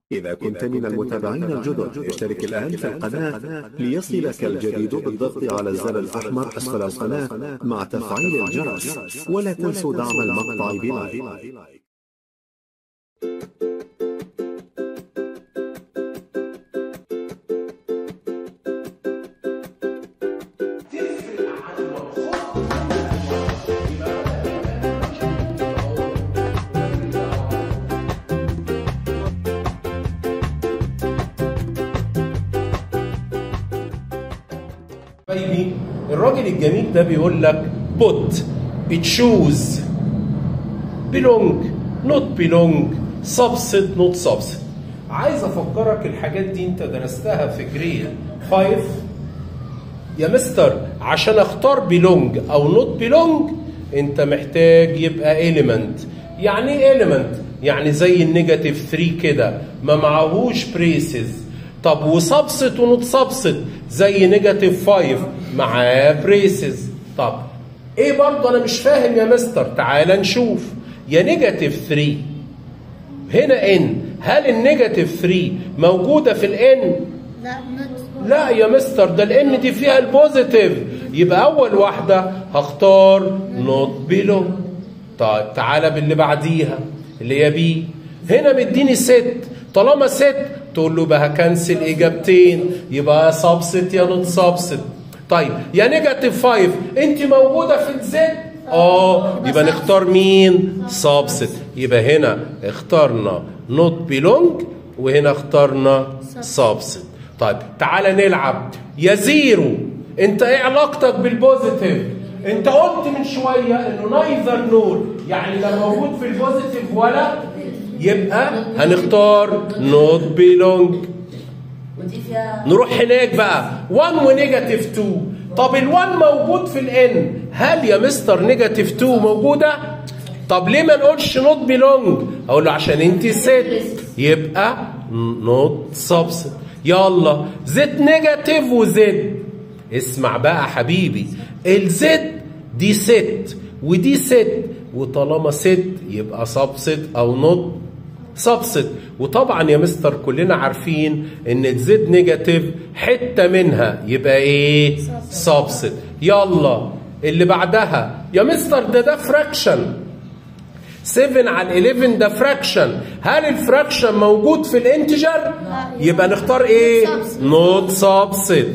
إذا كنت من المتابعين الجدد اشترك الآن في القناة ليصلك الجديد بالضغط على الزر الأحمر أسفل القناة مع تفعيل الجرس ولا تنسوا دعم المقطع بلايك حبايبي الراجل الجميل ده بيقول لك put choose belong not belong subset not subset عايز افكرك الحاجات دي انت درستها في جريد 5 يا مستر عشان اختار بيلونج او نوت بيلونج انت محتاج يبقى element يعني ايه element يعني زي النيجاتيف 3 كده ما معهوش بريسز طب وسبست ونوت سبست زي نيجاتيف 5 معاه بريسز طب ايه برضه انا مش فاهم يا مستر تعال نشوف يا نيجاتيف 3 هنا ان هل النيجاتيف 3 موجوده في الان لا not لا يا مستر ده الان دي فيها البوزيتيف يبقى اول واحده هختار نوت بيلو طيب تعالى باللي بعديها اللي هي بي هنا مديني ست طالما ست تقول له بقى هكنسل اجابتين يبقى يا سبست يا نوت سبست طيب يا نيجاتيف 5 انت موجوده في الزد اه يبقى نختار مين سبست يبقى هنا اخترنا نوت بيلونج وهنا اخترنا سبست طيب تعالى نلعب يا زيرو انت ايه علاقتك بالبوزيتيف انت قلت من شويه انه نايذر نور يعني لا موجود في البوزيتيف ولا يبقى هنختار نوت بيلونج ودي فيها نروح هناك بقى 1 ونيجاتيف 2 طب ال1 موجود في الان هل يا مستر نيجاتيف 2 موجوده طب ليه ما نقولش نوت بيلونج اقول له عشان انت ست يبقى نوت سبست يلا زد نيجاتيف وزد اسمع بقى حبيبي الزد دي ست ودي ست وطالما ست يبقى سبست او نوت سبست وطبعا يا مستر كلنا عارفين ان الزد نيجاتيف حته منها يبقى ايه سبست يلا اللي بعدها يا مستر ده ده فراكشن 7 على 11 ده فراكشن هل الفراكشن موجود في الانتجر يبقى نختار ايه نوت سبست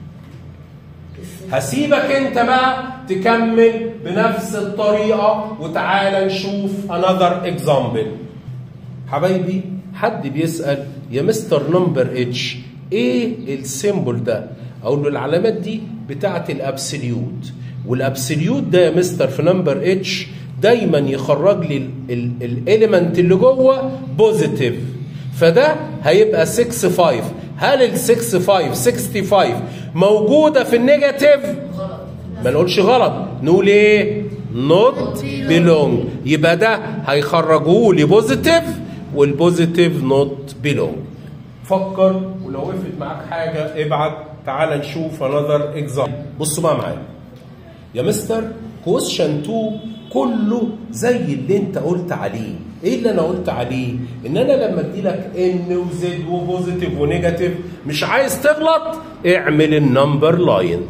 هسيبك انت بقى تكمل بنفس الطريقه وتعالى نشوف another example حبايبي حد بيسأل يا مستر نمبر اتش ايه السيمبل ده اقول له العلامات دي بتاعه الابسوليوت والابسوليوت ده يا مستر في نمبر اتش دايما يخرج لي الاليمنت اللي جوه بوزيتيف فده هيبقى 6 5 هل ال 6 5 65 موجوده في النيجاتيف ما نقولش غلط نقول ايه نوت بيلونج يبقى ده هيخرجوه لي بوزيتيف والبوزيتيف نوت بيلونج فكر ولو وقفت معاك حاجه ابعت تعال نشوف انذر اكزامبل بصوا بقى معايا يا مستر كويشن 2 كله زي اللي انت قلت عليه ايه اللي انا قلت عليه ان انا لما ادي لك ان وزد وبوزيتيف ونيجاتيف مش عايز تغلط اعمل النمبر لاين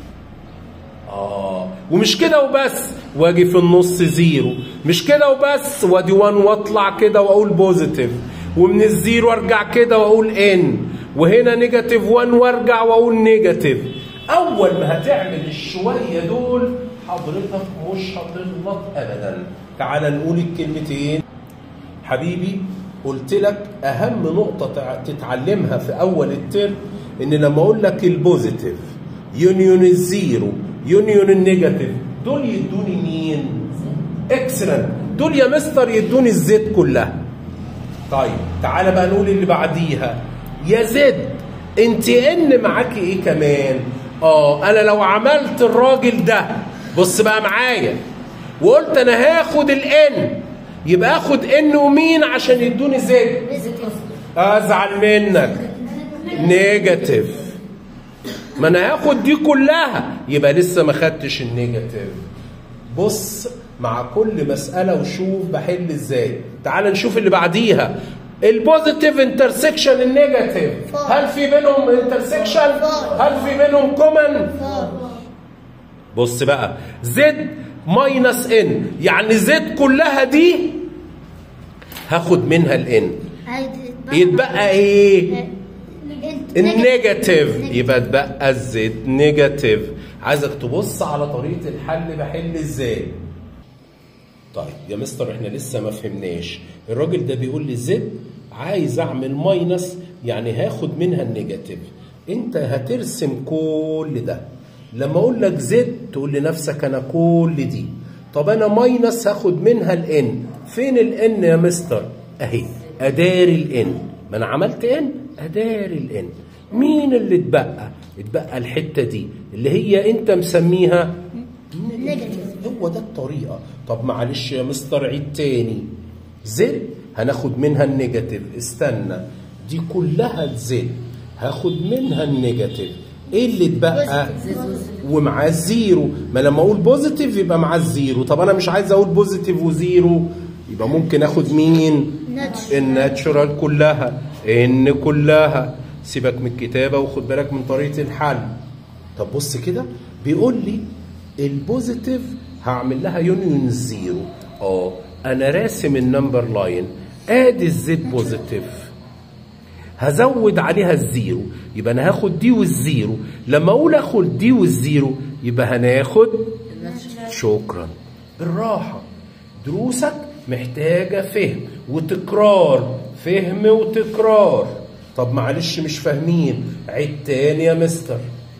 اه ومش كده وبس واجي في النص زيرو مش كده وبس وادي 1 واطلع كده واقول بوزيتيف ومن الزيرو ارجع كده واقول ان وهنا نيجاتيف 1 وارجع واقول نيجاتيف اول ما هتعمل الشويه دول حضرتك مش هتغلط ابدا تعال نقول الكلمتين حبيبي قلت لك اهم نقطه تع- تتعلمها في اول الترم ان لما اقول لك البوزيتيف يونيون الزيرو يونيون النيجاتيف دول يدوني مين اكسلنت دول يا مستر يدوني الزيت كلها طيب تعالى بقى نقول اللي بعديها يا زد انت ان معاكي ايه كمان اه انا لو عملت الراجل ده بص بقى معايا وقلت انا هاخد الان يبقى اخد ان ومين عشان يدوني زد ازعل منك نيجاتيف ما انا هاخد دي كلها يبقى لسه ما خدتش النيجاتيف بص مع كل مسألة وشوف بحل ازاي تعال نشوف اللي بعديها البوزيتيف انترسكشن النيجاتيف فور. هل في بينهم انترسكشن فور. هل في بينهم كومن فور بص بقى زد ماينس ان يعني زد كلها دي هاخد منها الان يتبقى ايه النيجاتيف يبقى اتبقى الزد نيجاتيف عايزك تبص على طريقه الحل بحل ازاي طيب يا مستر احنا لسه ما فهمناش الراجل ده بيقول لي زد عايز اعمل ماينس يعني هاخد منها النيجاتيف انت هترسم كل ده لما اقول لك زد تقول لنفسك انا كل دي طب انا ماينس هاخد منها الان فين الان يا مستر اهي اداري الان ما انا عملت ان اداري الان مين اللي اتبقى اتبقى الحته دي اللي هي انت مسميها نيجاتيف هو ده الطريقة طب معلش يا مستر عيد تاني زد هناخد منها النيجاتيف استنى دي كلها الزد هاخد منها النيجاتيف ايه اللي اتبقى ومعاه الزيرو ما لما اقول بوزيتيف يبقى معاه الزيرو طب انا مش عايز اقول بوزيتيف وزيرو يبقى ممكن اخد مين ناتشورال. الناتشورال كلها ان كلها سيبك من الكتابه وخد بالك من طريقه الحل طب بص كده بيقول لي البوزيتيف هعمل لها يونيون زيرو اه انا راسم النمبر لاين ادي الزد بوزيتيف هزود عليها الزيرو يبقى انا هاخد دي والزيرو لما اقول اخد دي والزيرو يبقى هناخد شكرا بالراحة دروسك محتاجة فهم وتكرار فهم وتكرار طب معلش مش فاهمين عيد تاني يا مستر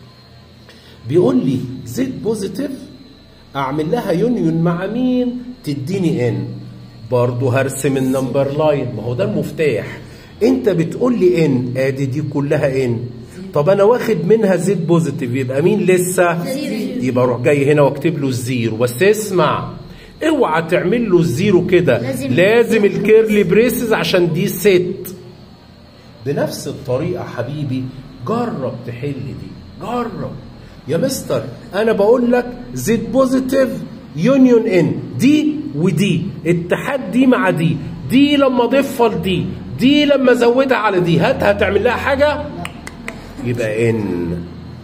بيقول لي زد بوزيتيف اعمل لها يونيون مع مين تديني ان برضه هرسم النمبر لاين ما هو ده المفتاح انت بتقول لي ان ادي دي كلها ان طب انا واخد منها زد بوزيتيف يبقى مين لسه يبقى اروح جاي هنا واكتب له الزيرو بس اسمع اوعى تعمل له الزيرو كده لازم- لازم الكيرلي بريسز عشان دي ست بنفس الطريقة حبيبي جرب تحل دي جرب يا مستر انا بقول لك زد بوزيتيف يونيون ان دي ودي اتحاد دي مع دي دي لما اضيفها لدي دي لما ازودها على دي هات هتعمل لها حاجه يبقى ان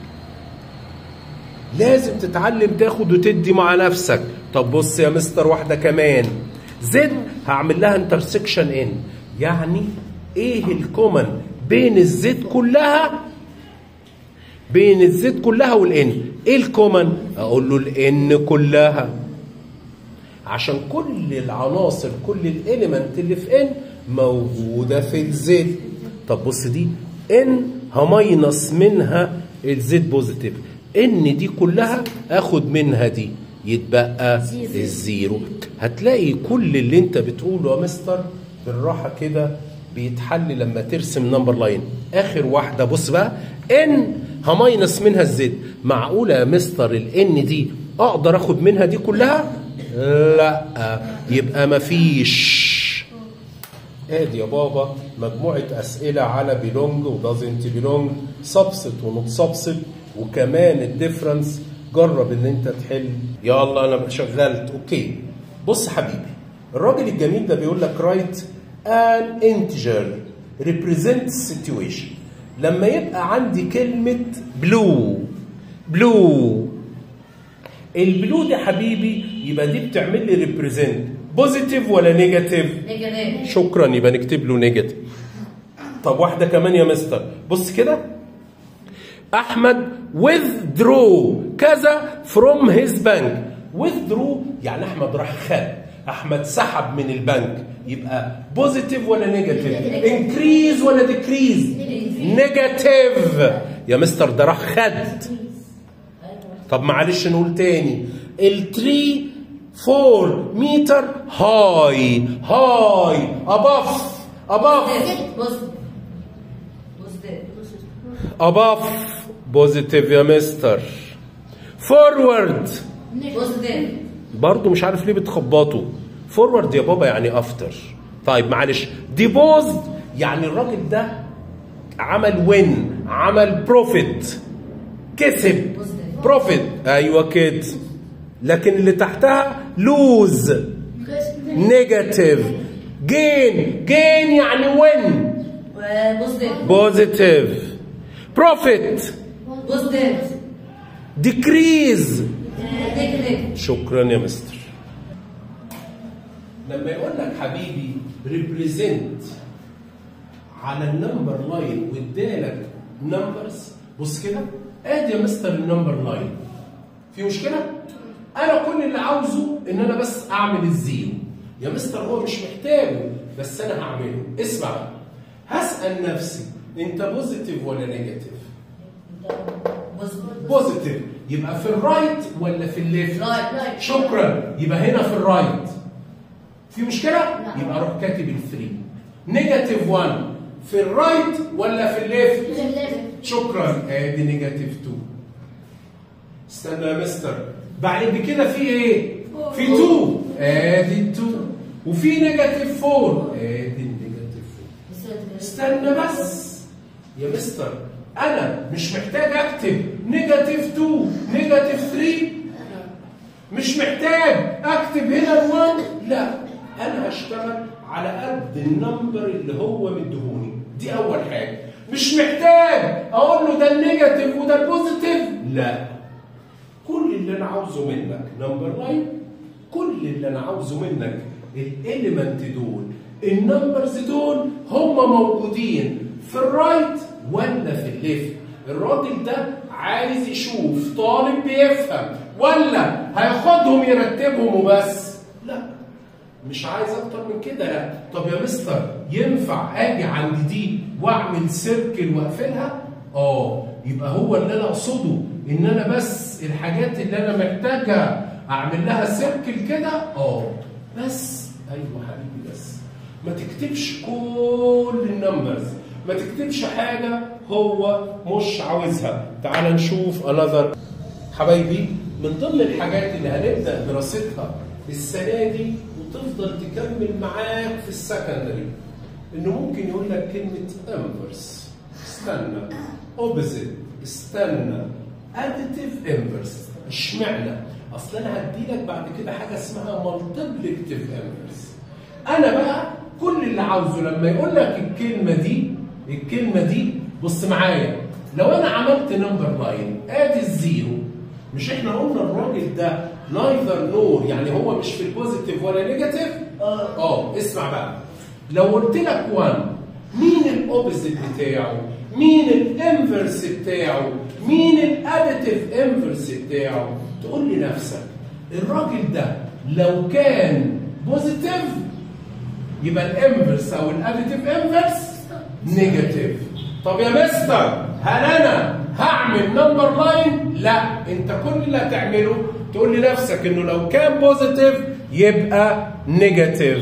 لازم تتعلم تاخد وتدي مع نفسك طب بص يا مستر واحده كمان زد هعمل لها انترسكشن ان يعني ايه الكومن بين الزد كلها بين الزد كلها والان ايه الكومن اقول له الان كلها عشان كل العناصر كل الاليمنت اللي في ان موجوده في الزد طب بص دي ان هماينص منها الزد بوزيتيف ان دي كلها اخد منها دي يتبقى الزيرو هتلاقي كل اللي انت بتقوله يا مستر بالراحه كده بيتحل لما ترسم نمبر لاين اخر واحده بص بقى ان هماينص منها الزد معقوله يا مستر الان دي اقدر اخد منها دي كلها لا يبقى مفيش ادي يا بابا مجموعة أسئلة على بيلونج ودازنت بيلونج سبست ونوت سبست وكمان الديفرنس جرب ان انت تحل يلا انا شغلت اوكي بص حبيبي الراجل الجميل ده بيقول لك رايت ان انتجر represent situation لما يبقى عندي كلمة بلو بلو البلو دي حبيبي يبقى دي بتعمل لي ريبريزنت بوزيتيف ولا نيجاتيف نيجاتيف شكرا يبقى نكتب له نيجاتيف طب واحده كمان يا مستر بص كده احمد withdraw كذا from his bank withdraw يعني احمد راح خد احمد سحب من البنك يبقى بوزيتيف ولا نيجاتيف انكريز ولا ديكريز نيجاتيف يا مستر ده راح خد طب معلش نقول تاني التري 4 متر هاي هاي اباف اباف بوزيتيف بوزيتيف above بوزيتيف يا مستر فورورد بوزيتيف برضه مش عارف ليه بتخبطوا فورورد يا بابا يعني افتر طيب معلش ديبوزد يعني الراجل ده عمل وين عمل بروفيت كسب بروفيت ايوه كده لكن اللي تحتها لوز نيجاتيف جين جين يعني وين بوزيتيف بوزيتيف بروفيت بوزيتيف ديكريز نيجاتيف شكرا يا مستر لما يقول لك حبيبي ريبريزنت على النمبر لاين وادالك نمبرز بص كده ادي يا مستر النمبر لاين في مشكله انا كل اللي عاوزه ان انا بس اعمل الزيرو يا مستر هو مش محتاجه بس انا هعمله اسمع بقى. هسال نفسي انت بوزيتيف ولا نيجاتيف بوزيتيف بوزيتيف يبقى في الرايت ولا في الليفت رايت رايت شكرا يبقى هنا في الرايت في مشكله لا. يبقى اروح كاتب الثري نيجاتيف 1 في الرايت ولا في الليفت شكرا ادي نيجاتيف 2 استنى يا مستر بعد كده في ايه في 2 ادي 2 وفي نيجاتيف 4 ادي النيجاتيف 4 استنى بس يا مستر انا مش محتاج اكتب نيجاتيف 2 نيجاتيف 3 مش محتاج اكتب هنا ال1 لا انا هشتغل على قد النمبر اللي هو مديهوني دي اول حاجه مش محتاج اقول له ده النيجاتيف وده البوزيتيف لا كل اللي انا عاوزه منك نمبر لاين كل اللي انا عاوزه منك الاليمنت دول النمبرز دول هم موجودين في الرايت ولا في الليفت الراجل ده عايز يشوف طالب بيفهم ولا هياخدهم يرتبهم وبس لا مش عايز اكتر من كده لا طب يا مستر ينفع اجي عند دي واعمل سيركل واقفلها اه يبقى هو اللي انا اقصده ان انا بس الحاجات اللي انا محتاجها اعمل لها سيركل كده اه بس ايوه حبيبي بس ما تكتبش كل النمبرز ما تكتبش حاجه هو مش عاوزها تعال نشوف another حبايبي من ضمن الحاجات اللي هنبدا دراستها السنه دي وتفضل تكمل معاك في السكندري انه ممكن يقول لك كلمه انفرس استنى اوبزيت استنى اديتيف انفرس اشمعنى اصل انا هدي لك بعد كده حاجه اسمها مالتيبليكتيف انفرس انا بقى كل اللي عاوزه لما يقول لك الكلمه دي الكلمه دي بص معايا لو انا عملت نمبر لاين ادي الزيرو مش احنا قلنا الراجل ده نايذر نور يعني هو مش في البوزيتيف ولا نيجاتيف اه اسمع بقى لو قلت لك 1 مين الاوبزيت بتاعه مين الانفرس بتاعه مين الاديتيف انفرس بتاعه تقول لنفسك الراجل ده لو كان بوزيتيف يبقى الانفرس او الاديتيف انفرس نيجاتيف طب يا مستر هل انا هعمل نمبر لاين لا انت كل اللي هتعمله تقول لنفسك انه لو كان بوزيتيف يبقى نيجاتيف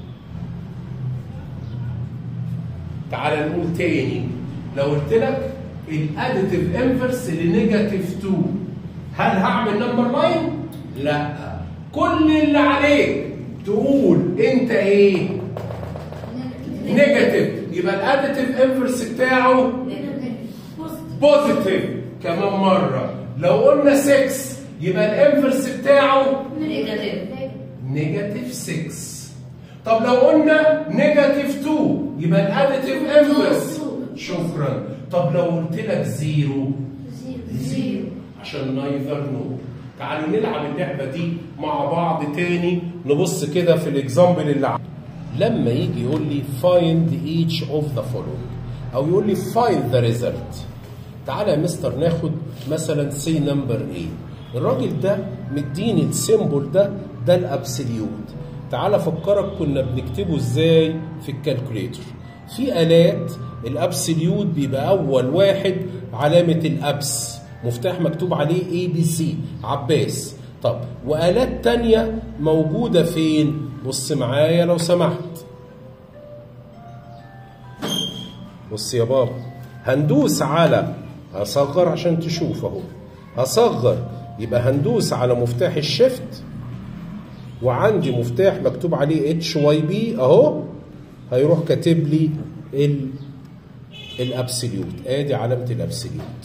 تعال نقول تاني لو قلت لك الاديتيف انفرس لنيجاتيف 2 هل هعمل نمبر لاين لا كل اللي عليك تقول انت ايه نيجاتيف يبقى الاديتيف انفرس بتاعه بوزيتيف كمان مره لو قلنا 6 يبقى الانفرس بتاعه نيجاتيف نيجاتيف 6 طب لو قلنا نيجاتيف 2 يبقى الاديتيف انفرس شكرا طب لو قلت لك زيرو زيرو عشان نايذر نو تعالوا نلعب اللعبه دي مع بعض تاني نبص كده في الاكزامبل اللي ع- لما يجي يقول لي find each of the following او يقول لي find the result تعالى يا مستر ناخد مثلا سي نمبر A الراجل ده مديني السيمبل ده ده الابسوليوت تعالى افكرك كنا بنكتبه ازاي في الكالكوليتر في الات الابسوليوت بيبقى اول واحد علامه الابس مفتاح مكتوب عليه اي بي سي عباس طب والات تانية موجوده فين بص معايا لو سمحت بص يا بابا هندوس على هصغر عشان تشوف اهو هصغر يبقى هندوس على مفتاح الشيفت وعندي مفتاح مكتوب عليه اتش واي بي اهو هيروح كاتب لي ال الابسوليوت ادي علامه الابسوليوت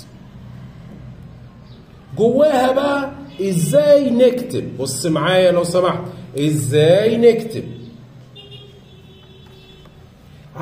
جواها بقى ازاي نكتب بص معايا لو سمحت ازاي نكتب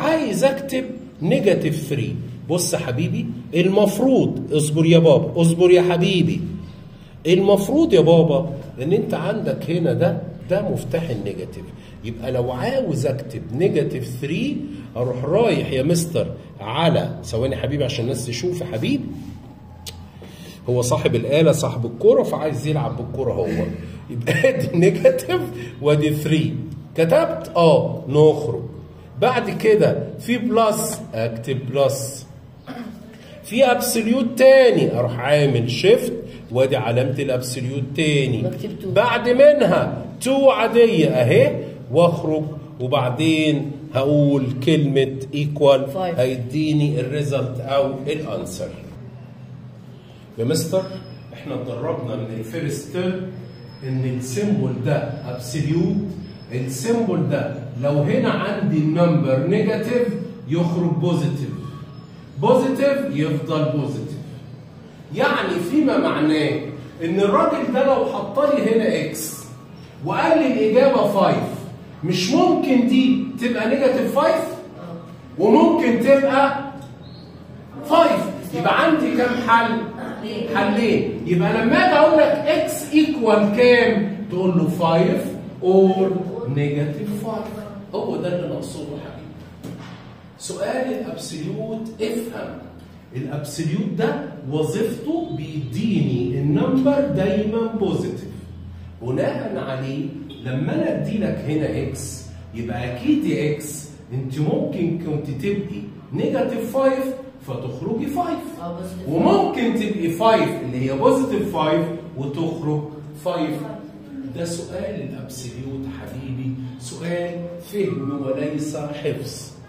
عايز اكتب نيجاتيف 3 بص يا حبيبي المفروض اصبر يا بابا اصبر يا حبيبي المفروض يا بابا ان انت عندك هنا ده ده مفتاح النيجاتيف يبقى لو عاوز اكتب نيجاتيف 3 اروح رايح يا مستر على ثواني يا حبيبي عشان الناس تشوف يا حبيبي هو صاحب الآلة صاحب الكورة فعايز يلعب بالكورة هو يبقى ادي نيجاتيف وادي 3 كتبت اه نخرج بعد كده في بلس اكتب بلس في ابسوليوت تاني اروح عامل شيفت وادي علامة الابسوليوت تاني بكتب two. بعد منها تو عادية اهي واخرج وبعدين هقول كلمة ايكوال Five. هيديني الريزلت او الانسر يا مستر احنا اتدربنا من الفيرست تيرم ان السيمبل ده ابسوليوت السيمبل ده لو هنا عندي النمبر نيجاتيف يخرج بوزيتيف بوزيتيف يفضل بوزيتيف يعني فيما معناه ان الراجل ده لو حط لي هنا اكس وقال لي الاجابه 5 مش ممكن دي تبقى نيجاتيف 5 وممكن تبقى 5 يبقى عندي كام حل؟ ليه؟ حلين يبقى لما اجي اقول لك اكس ايكوال كام؟ تقول له 5 اور نيجاتيف 5 هو ده اللي نقصده يا حبيبي سؤال الابسوليوت افهم الابسوليوت ده وظيفته بيديني النمبر دايما بوزيتيف بناء عليه لما انا ادي لك هنا اكس يبقى اكيد يا اكس انت ممكن كنت تبقي نيجاتيف 5 فتخرجي 5 اه بوزيتيف وممكن تبقي 5 اللي هي بوزيتيف 5 وتخرج 5 ده سؤال الابسوليوت حبيبي سؤال فهم وليس حفظ